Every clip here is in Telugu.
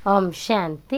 ఓం శాంతి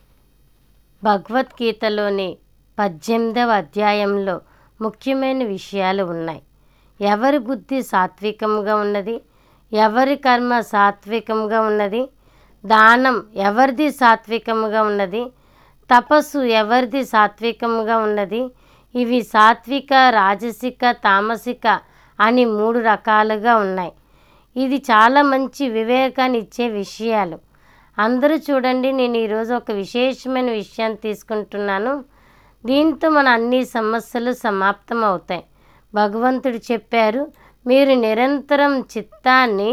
భగవద్గీతలోని పద్దెనిమిదవ అధ్యాయంలో ముఖ్యమైన విషయాలు ఉన్నాయి ఎవరి బుద్ధి సాత్వికంగా ఉన్నది ఎవరి కర్మ సాత్వికంగా ఉన్నది దానం ఎవరిది సాత్వికంగా ఉన్నది తపస్సు ఎవరిది సాత్వికంగా ఉన్నది ఇవి సాత్విక రాజసిక తామసిక అని మూడు రకాలుగా ఉన్నాయి ఇది చాలా మంచి వివేకాన్ని ఇచ్చే విషయాలు అందరూ చూడండి నేను ఈరోజు ఒక విశేషమైన విషయాన్ని తీసుకుంటున్నాను దీంతో మన అన్ని సమస్యలు సమాప్తం అవుతాయి భగవంతుడు చెప్పారు మీరు నిరంతరం చిత్తాన్ని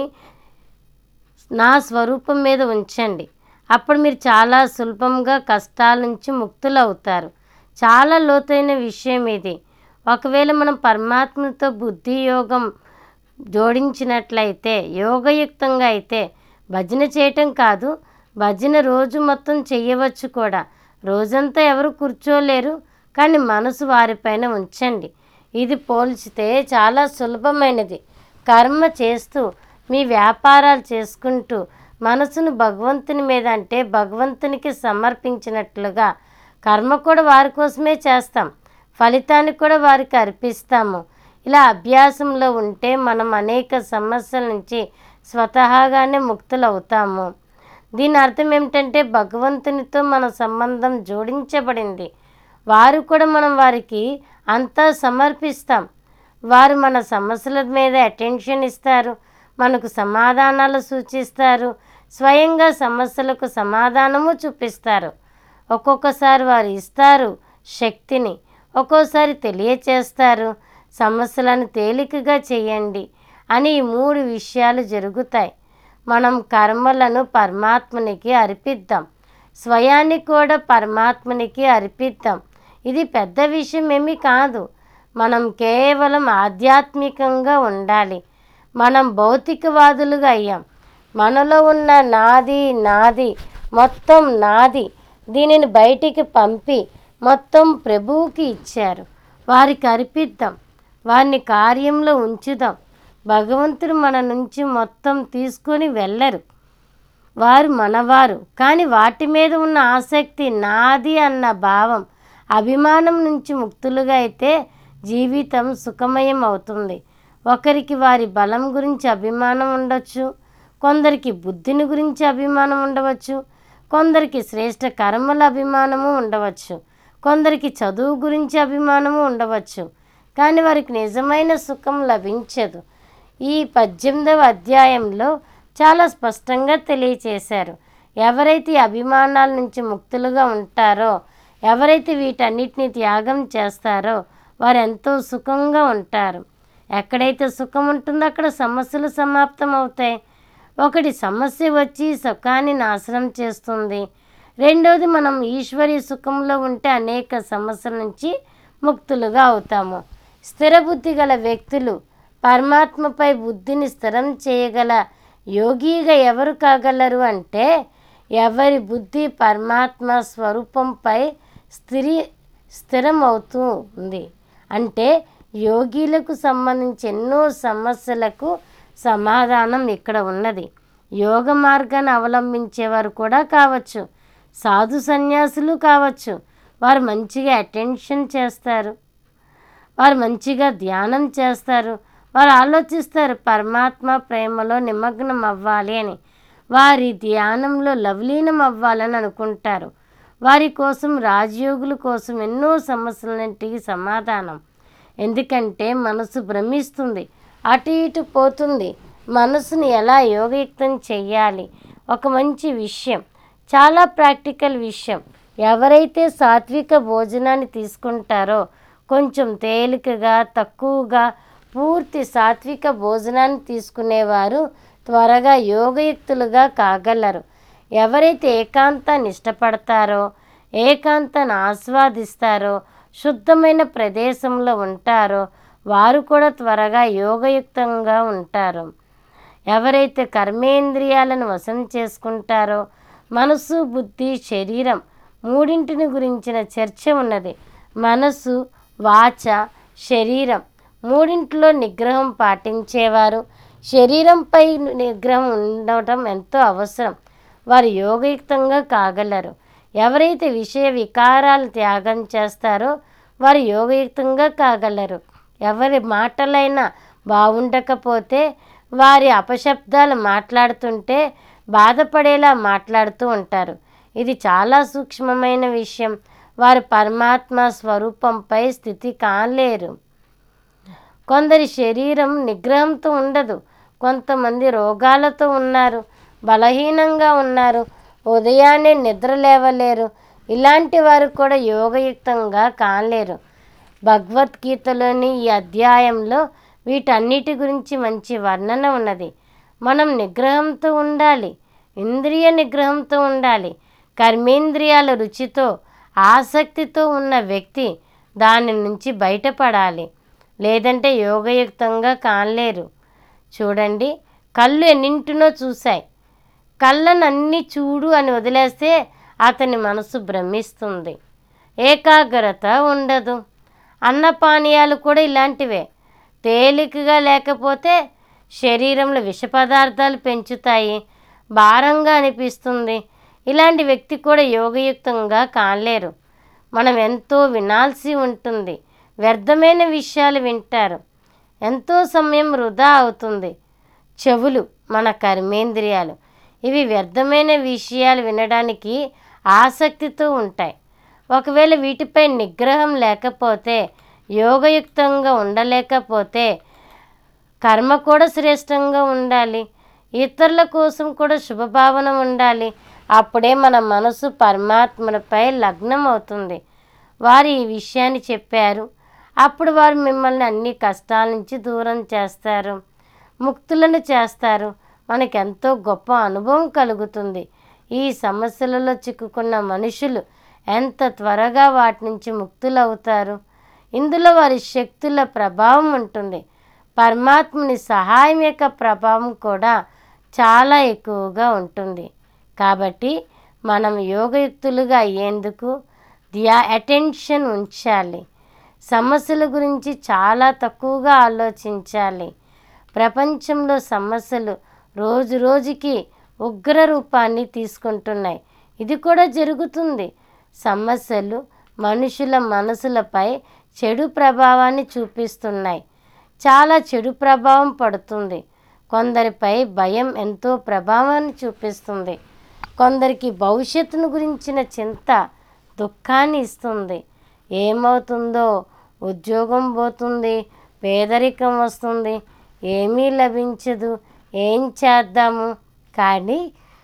నా స్వరూపం మీద ఉంచండి అప్పుడు మీరు చాలా సులభంగా కష్టాల నుంచి ముక్తులు అవుతారు చాలా లోతైన విషయం ఇది ఒకవేళ మనం పరమాత్మతో బుద్ధి యోగం జోడించినట్లయితే యోగయుక్తంగా అయితే భజన చేయటం కాదు భజన రోజు మొత్తం చేయవచ్చు కూడా రోజంతా ఎవరు కూర్చోలేరు కానీ మనసు వారిపైన ఉంచండి ఇది పోల్చితే చాలా సులభమైనది కర్మ చేస్తూ మీ వ్యాపారాలు చేసుకుంటూ మనసును భగవంతుని మీద అంటే భగవంతునికి సమర్పించినట్లుగా కర్మ కూడా వారి కోసమే చేస్తాం ఫలితాన్ని కూడా వారికి అర్పిస్తాము ఇలా అభ్యాసంలో ఉంటే మనం అనేక సమస్యల నుంచి స్వతహాగానే ముక్తులవుతాము దీని అర్థం ఏమిటంటే భగవంతునితో మన సంబంధం జోడించబడింది వారు కూడా మనం వారికి అంతా సమర్పిస్తాం వారు మన సమస్యల మీద అటెన్షన్ ఇస్తారు మనకు సమాధానాలు సూచిస్తారు స్వయంగా సమస్యలకు సమాధానము చూపిస్తారు ఒక్కొక్కసారి వారు ఇస్తారు శక్తిని ఒక్కోసారి తెలియచేస్తారు సమస్యలను తేలికగా చేయండి అని ఈ మూడు విషయాలు జరుగుతాయి మనం కర్మలను పరమాత్మనికి అర్పిద్దాం స్వయాన్ని కూడా పరమాత్మనికి అర్పిద్దాం ఇది పెద్ద విషయం ఏమీ కాదు మనం కేవలం ఆధ్యాత్మికంగా ఉండాలి మనం భౌతికవాదులుగా అయ్యాం మనలో ఉన్న నాది నాది మొత్తం నాది దీనిని బయటికి పంపి మొత్తం ప్రభువుకి ఇచ్చారు వారికి అర్పిద్దాం వారిని కార్యంలో ఉంచుదాం భగవంతుడు మన నుంచి మొత్తం తీసుకొని వెళ్ళరు వారు మనవారు కానీ వాటి మీద ఉన్న ఆసక్తి నాది అన్న భావం అభిమానం నుంచి ముక్తులుగా అయితే జీవితం సుఖమయం అవుతుంది ఒకరికి వారి బలం గురించి అభిమానం ఉండొచ్చు కొందరికి బుద్ధిని గురించి అభిమానం ఉండవచ్చు కొందరికి శ్రేష్ట కర్మల అభిమానము ఉండవచ్చు కొందరికి చదువు గురించి అభిమానము ఉండవచ్చు కానీ వారికి నిజమైన సుఖం లభించదు ఈ పద్దెనిమిదవ అధ్యాయంలో చాలా స్పష్టంగా తెలియచేశారు ఎవరైతే ఈ అభిమానాల నుంచి ముక్తులుగా ఉంటారో ఎవరైతే వీటన్నిటిని త్యాగం చేస్తారో వారు ఎంతో సుఖంగా ఉంటారు ఎక్కడైతే సుఖం ఉంటుందో అక్కడ సమస్యలు సమాప్తం అవుతాయి ఒకటి సమస్య వచ్చి సుఖాన్ని నాశనం చేస్తుంది రెండోది మనం ఈశ్వరీ సుఖంలో ఉంటే అనేక సమస్యల నుంచి ముక్తులుగా అవుతాము స్థిర బుద్ధి గల వ్యక్తులు పరమాత్మపై బుద్ధిని స్థిరం చేయగల యోగిగా ఎవరు కాగలరు అంటే ఎవరి బుద్ధి పరమాత్మ స్వరూపంపై స్థిరి స్థిరం అవుతూ ఉంది అంటే యోగిలకు సంబంధించి ఎన్నో సమస్యలకు సమాధానం ఇక్కడ ఉన్నది యోగ మార్గాన్ని అవలంబించేవారు కూడా కావచ్చు సాధు సన్యాసులు కావచ్చు వారు మంచిగా అటెన్షన్ చేస్తారు వారు మంచిగా ధ్యానం చేస్తారు వారు ఆలోచిస్తారు పరమాత్మ ప్రేమలో నిమగ్నం అవ్వాలి అని వారి ధ్యానంలో లవలీనం అవ్వాలని అనుకుంటారు వారి కోసం రాజయోగుల కోసం ఎన్నో సమస్యలన్నింటికి సమాధానం ఎందుకంటే మనసు భ్రమిస్తుంది అటు ఇటు పోతుంది మనసుని ఎలా యోగయుక్తం చెయ్యాలి ఒక మంచి విషయం చాలా ప్రాక్టికల్ విషయం ఎవరైతే సాత్విక భోజనాన్ని తీసుకుంటారో కొంచెం తేలికగా తక్కువగా పూర్తి సాత్విక భోజనాన్ని తీసుకునేవారు త్వరగా యోగయుక్తులుగా కాగలరు ఎవరైతే ఏకాంతాన్ని ఇష్టపడతారో ఏకాంతాన్ని ఆస్వాదిస్తారో శుద్ధమైన ప్రదేశంలో ఉంటారో వారు కూడా త్వరగా యోగయుక్తంగా ఉంటారు ఎవరైతే కర్మేంద్రియాలను వశం చేసుకుంటారో మనసు బుద్ధి శరీరం మూడింటిని గురించిన చర్చ ఉన్నది మనసు వాచ శరీరం మూడింటిలో నిగ్రహం పాటించేవారు శరీరంపై నిగ్రహం ఉండటం ఎంతో అవసరం వారు యోగయుక్తంగా కాగలరు ఎవరైతే విషయ వికారాలు త్యాగం చేస్తారో వారు యోగయుక్తంగా కాగలరు ఎవరి మాటలైనా బాగుండకపోతే వారి అపశబ్దాలు మాట్లాడుతుంటే బాధపడేలా మాట్లాడుతూ ఉంటారు ఇది చాలా సూక్ష్మమైన విషయం వారు పరమాత్మ స్వరూపంపై స్థితి కాలేరు కొందరి శరీరం నిగ్రహంతో ఉండదు కొంతమంది రోగాలతో ఉన్నారు బలహీనంగా ఉన్నారు ఉదయాన్నే నిద్ర లేవలేరు ఇలాంటి వారు కూడా యోగయుక్తంగా కాలేరు భగవద్గీతలోని ఈ అధ్యాయంలో వీటన్నిటి గురించి మంచి వర్ణన ఉన్నది మనం నిగ్రహంతో ఉండాలి ఇంద్రియ నిగ్రహంతో ఉండాలి కర్మేంద్రియాల రుచితో ఆసక్తితో ఉన్న వ్యక్తి దాని నుంచి బయటపడాలి లేదంటే యోగయుక్తంగా కానలేరు చూడండి కళ్ళు ఎన్నింటినో చూశాయి కళ్ళనన్నీ చూడు అని వదిలేస్తే అతని మనసు భ్రమిస్తుంది ఏకాగ్రత ఉండదు అన్నపానీయాలు కూడా ఇలాంటివే తేలికగా లేకపోతే శరీరంలో విష పదార్థాలు పెంచుతాయి భారంగా అనిపిస్తుంది ఇలాంటి వ్యక్తి కూడా యోగయుక్తంగా కాలేరు మనం ఎంతో వినాల్సి ఉంటుంది వ్యర్థమైన విషయాలు వింటారు ఎంతో సమయం వృధా అవుతుంది చెవులు మన కర్మేంద్రియాలు ఇవి వ్యర్థమైన విషయాలు వినడానికి ఆసక్తితో ఉంటాయి ఒకవేళ వీటిపై నిగ్రహం లేకపోతే యోగయుక్తంగా ఉండలేకపోతే కర్మ కూడా శ్రేష్టంగా ఉండాలి ఇతరుల కోసం కూడా శుభభావన ఉండాలి అప్పుడే మన మనసు పరమాత్మలపై లగ్నం అవుతుంది వారు ఈ విషయాన్ని చెప్పారు అప్పుడు వారు మిమ్మల్ని అన్ని కష్టాల నుంచి దూరం చేస్తారు ముక్తులను చేస్తారు మనకెంతో గొప్ప అనుభవం కలుగుతుంది ఈ సమస్యలలో చిక్కుకున్న మనుషులు ఎంత త్వరగా వాటి నుంచి ముక్తులవుతారు ఇందులో వారి శక్తుల ప్రభావం ఉంటుంది పరమాత్ముని సహాయం యొక్క ప్రభావం కూడా చాలా ఎక్కువగా ఉంటుంది కాబట్టి మనం యోగయుక్తులుగా అయ్యేందుకు ధ్యా అటెన్షన్ ఉంచాలి సమస్యల గురించి చాలా తక్కువగా ఆలోచించాలి ప్రపంచంలో సమస్యలు రోజు రోజుకి ఉగ్ర రూపాన్ని తీసుకుంటున్నాయి ఇది కూడా జరుగుతుంది సమస్యలు మనుషుల మనసులపై చెడు ప్రభావాన్ని చూపిస్తున్నాయి చాలా చెడు ప్రభావం పడుతుంది కొందరిపై భయం ఎంతో ప్రభావాన్ని చూపిస్తుంది కొందరికి భవిష్యత్తును గురించిన చింత దుఃఖాన్ని ఇస్తుంది ఏమవుతుందో ఉద్యోగం పోతుంది పేదరికం వస్తుంది ఏమీ లభించదు ఏం చేద్దాము కానీ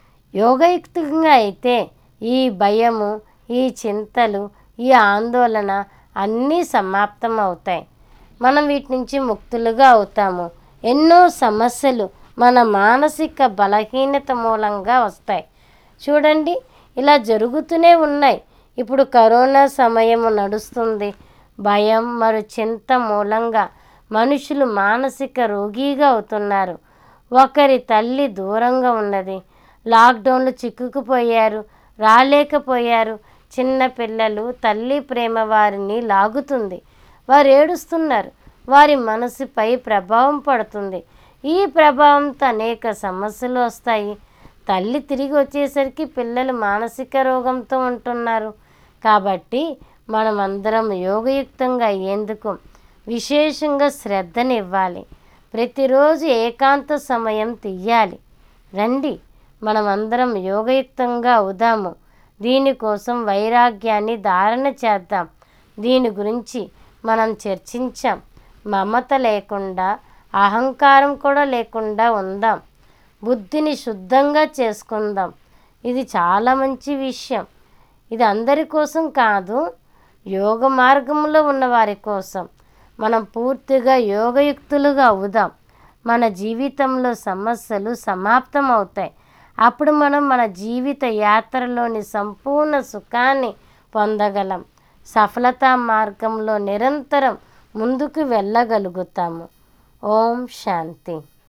యోగయుక్తంగా అయితే ఈ భయము ఈ చింతలు ఈ ఆందోళన అన్నీ సమాప్తం అవుతాయి మనం వీటి నుంచి ముక్తులుగా అవుతాము ఎన్నో సమస్యలు మన మానసిక బలహీనత మూలంగా వస్తాయి చూడండి ఇలా జరుగుతూనే ఉన్నాయి ఇప్పుడు కరోనా సమయం నడుస్తుంది భయం మరియు చింత మూలంగా మనుషులు మానసిక రోగిగా అవుతున్నారు ఒకరి తల్లి దూరంగా ఉన్నది లాక్డౌన్లో చిక్కుకుపోయారు రాలేకపోయారు చిన్న పిల్లలు తల్లి ప్రేమ వారిని లాగుతుంది వారు ఏడుస్తున్నారు వారి మనసుపై ప్రభావం పడుతుంది ఈ ప్రభావంతో అనేక సమస్యలు వస్తాయి తల్లి తిరిగి వచ్చేసరికి పిల్లలు మానసిక రోగంతో ఉంటున్నారు కాబట్టి మనమందరం యోగయుక్తంగా అయ్యేందుకు విశేషంగా శ్రద్ధనివ్వాలి ప్రతిరోజు ఏకాంత సమయం తీయాలి రండి మనమందరం యోగయుక్తంగా అవుదాము దీనికోసం వైరాగ్యాన్ని ధారణ చేద్దాం దీని గురించి మనం చర్చించాం మమత లేకుండా అహంకారం కూడా లేకుండా ఉందాం బుద్ధిని శుద్ధంగా చేసుకుందాం ఇది చాలా మంచి విషయం ఇది అందరి కోసం కాదు యోగ మార్గంలో ఉన్న వారి కోసం మనం పూర్తిగా యోగయుక్తులుగా అవుదాం మన జీవితంలో సమస్యలు సమాప్తం అవుతాయి అప్పుడు మనం మన జీవిత యాత్రలోని సంపూర్ణ సుఖాన్ని పొందగలం సఫలతా మార్గంలో నిరంతరం ముందుకు వెళ్ళగలుగుతాము ఓం శాంతి